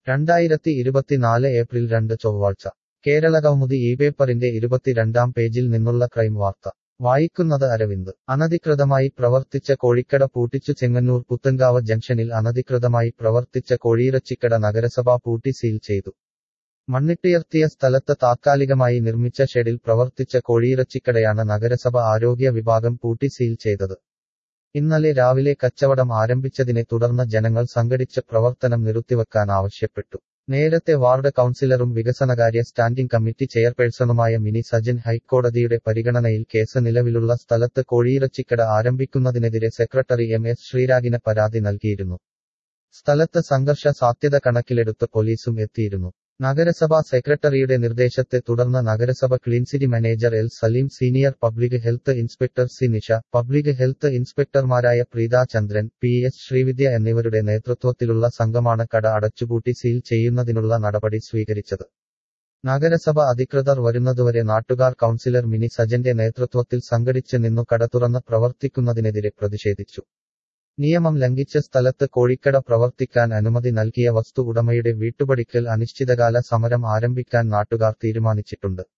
രണ്ടായിരത്തി ഇരുപത്തിനാല് ഏപ്രിൽ രണ്ട് ചൊവ്വാഴ്ച കേരളകൗമുദി ഈ പേപ്പറിന്റെ ഇരുപത്തിരണ്ടാം പേജിൽ നിന്നുള്ള ക്രൈം വാർത്ത വായിക്കുന്നത് അരവിന്ദ് അനധികൃതമായി പ്രവർത്തിച്ച കോഴിക്കട പൂട്ടിച്ചു ചെങ്ങന്നൂർ പുത്തൻകാവ് ജംഗ്ഷനിൽ അനധികൃതമായി പ്രവർത്തിച്ച കോഴിയിറച്ചിക്കട നഗരസഭ പൂട്ടി സീൽ ചെയ്തു മണ്ണിട്ടുയർത്തിയ സ്ഥലത്ത് താത്കാലികമായി നിർമ്മിച്ച ഷെഡിൽ പ്രവർത്തിച്ച കോഴിയിറച്ചിക്കടയാണ് നഗരസഭ ആരോഗ്യ വിഭാഗം പൂട്ടി സീൽ ചെയ്തത് ഇന്നലെ രാവിലെ കച്ചവടം ആരംഭിച്ചതിനെ തുടർന്ന് ജനങ്ങൾ സംഘടിച്ച് പ്രവർത്തനം നിർത്തിവെക്കാൻ ആവശ്യപ്പെട്ടു നേരത്തെ വാർഡ് കൌൺസിലറും വികസനകാര്യ സ്റ്റാൻഡിംഗ് കമ്മിറ്റി ചെയർപേഴ്സണുമായ മിനി സജൻ ഹൈക്കോടതിയുടെ പരിഗണനയിൽ കേസ് നിലവിലുള്ള സ്ഥലത്ത് കോഴിയിറച്ചിക്കട ആരംഭിക്കുന്നതിനെതിരെ സെക്രട്ടറി എം എസ് ശ്രീരാഗിന് പരാതി നൽകിയിരുന്നു സ്ഥലത്ത് സംഘർഷ സാധ്യത കണക്കിലെടുത്ത് പോലീസും എത്തിയിരുന്നു നഗരസഭാ സെക്രട്ടറിയുടെ നിർദ്ദേശത്തെ തുടർന്ന് നഗരസഭ clean city manager L Saleem senior public health inspector C Nisha public health ഇൻസ്പെക്ടർമാരായ പ്രീത ചന്ദ്രൻ പി എസ് ശ്രീവിദ്യ എന്നിവരുടെ നേതൃത്വത്തിലുള്ള സംഘമാണ് കട അടച്ചുപൂട്ടി സീൽ ചെയ്യുന്നതിനുള്ള നടപടി സ്വീകരിച്ചത് നഗരസഭ അധികൃതർ വരുന്നതുവരെ നാട്ടുകാർ കൌൺസിലർ മിനി സജന്റെ നേതൃത്വത്തിൽ സംഘടിച്ച് നിന്നു കട തുറന്ന് പ്രവർത്തിക്കുന്നതിനെതിരെ പ്രതിഷേധിച്ചു നിയമം ലംഘിച്ച സ്ഥലത്ത് കോഴിക്കട പ്രവർത്തിക്കാൻ അനുമതി നൽകിയ വസ്തു ഉടമയുടെ വീട്ടുപടിക്കൽ അനിശ്ചിതകാല സമരം ആരംഭിക്കാൻ നാട്ടുകാർ തീരുമാനിച്ചിട്ടുണ്ട്